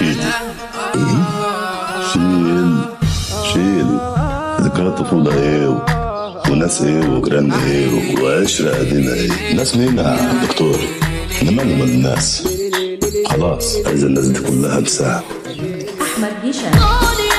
شيل شيل شيل ذكريات طفولة ايه وناس ايه وجيران ايه وعشرة قديمة ايه ناس مين يا دكتور انا مالي مال الناس خلاص عايز الناس دي كلها انساها أحمد هشام قولي